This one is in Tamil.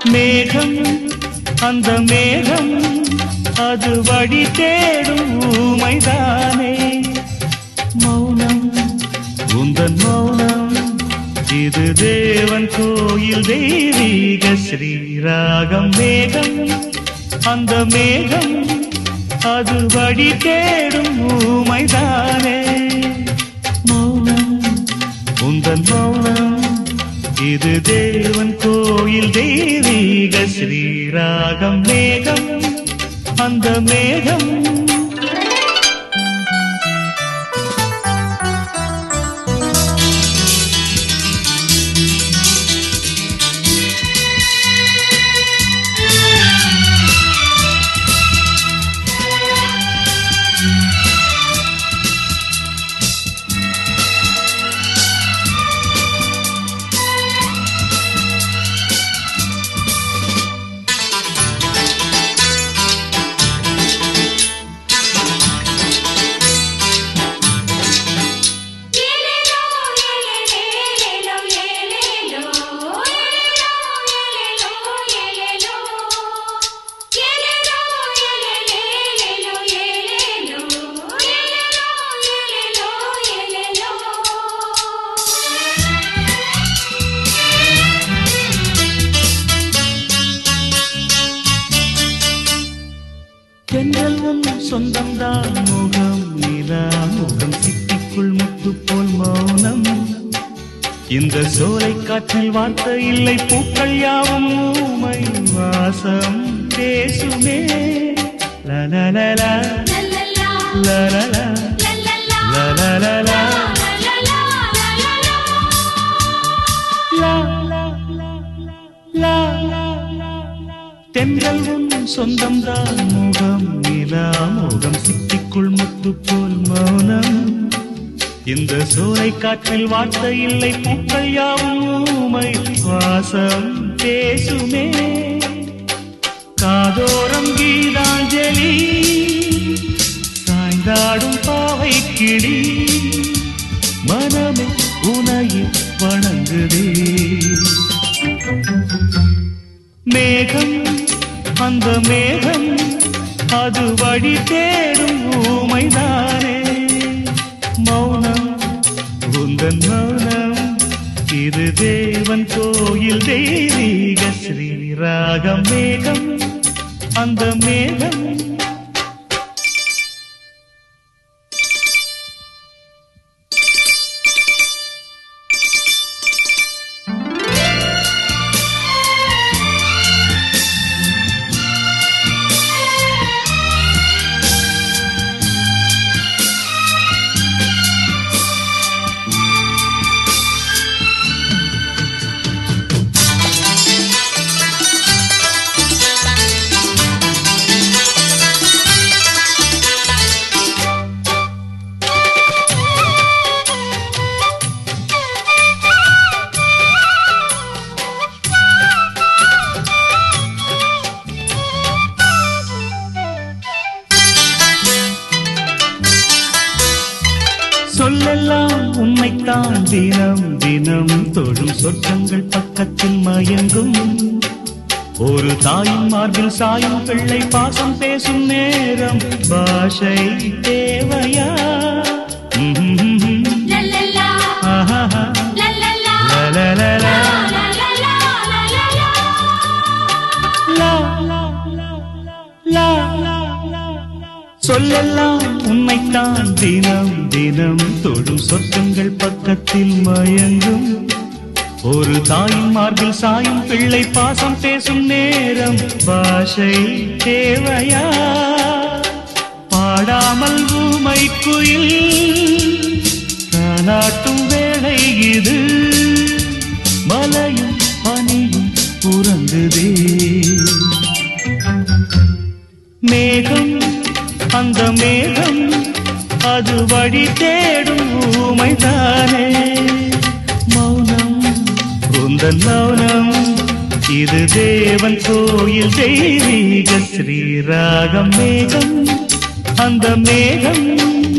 மேகம் அந்த மேகம் அது வழி தேடும் ஊமைதானே மௌனம் உந்தன் மௌனம் இது தேவன் கோயில் தெய்வீக ஸ்ரீராகம் மேகம் அந்த மேகம் அது வழி தேடும் ஊமைதானே மௌனம் உந்தன் மௌனம் இது தேவன் கோயில் தெய்வீக ஸ்ரீராகம் மேகம் அந்த மேகம் ஏலேலோ ஏலேலேலேலோ ஏலேலோ ஏலேலோ ஏலேலோ ஏலேலோ ஏலேலோ ஏலேலேலேலோ ஏலேலோ ஏலேலோ தென்றல் உன் சொந்தம்தான் முகம் நிலா முகம் சிட்டிக்குள் முத்து போல் மௌனம் இந்த சோலை காற்றில் வார்த்தை இல்லை பூக்கள் யாவும் ஊமை வாசம் பேசுமே லலலலா, லல்லலா லலலா, லல்லலா லலலலா, லல்லலா லல்லலா லா, லா, லா, லா, லா, லா. தென்றல் உன் சொந்தம்தான் முகம் நிலா முகம் சிட்டிக்குள் முத்து போல் மௌனம் இந்த சோலை காற்றில் வார்த்தை இல்லை பூக்கள் யாவும் ஊமை வாசம் பேசுமே காதோரம் கீதாஞ்சலி சாய்ந்தாடும் பாவை கிளி மனமே உனையை வணங்குதே மேகம் அந்த மேகம் அது வழி தேடும் ஊமைதானே மௌனம் உந்தன் மௌனம் இது தேவன் கோயில் தெய்வீக ஸ்ரீராகம் மேகம் அந்த மேகம் சொல்லெல்லாம் உண்மைத்தான் தினம் தினம் தொழும் சொற்றங்கள் பக்கத்தில் மயங்கும் ஒரு தாயின் மார்பில் சாயும் பிள்ளை பாசம் பேசும் நேரம் பாஷை தேவையா ம்ஹும்ஹும். லல்லலா ஆஹாஹா. லல்லலா லலலலா. லல்லலா லல்லலா லா, லா, லா, லா, லா, லா. சொல்லெல்லாம் உண்மைத்தான் தினம் தினம் தொடும் சொத்தங்கள் பக்கத்தில் மயங்கும் ஒரு தாயின் மார்பில் சாயும் பிள்ளை பாசம் பேசும் நேரம் பாஷை தேவையா பாடாமல் ஊமை குயில் தானாட்டும் வேளை இது மலையும் பனியும் புறங்குதே மேகம் அந்த மேகம் அது வழி தேடும் ஊமைதானே மௌனம் உந்தன் மௌனம் இது தேவன் கோயில் தெய்வீக ஸ்ரீராகம் மேகம் அந்த மேகம்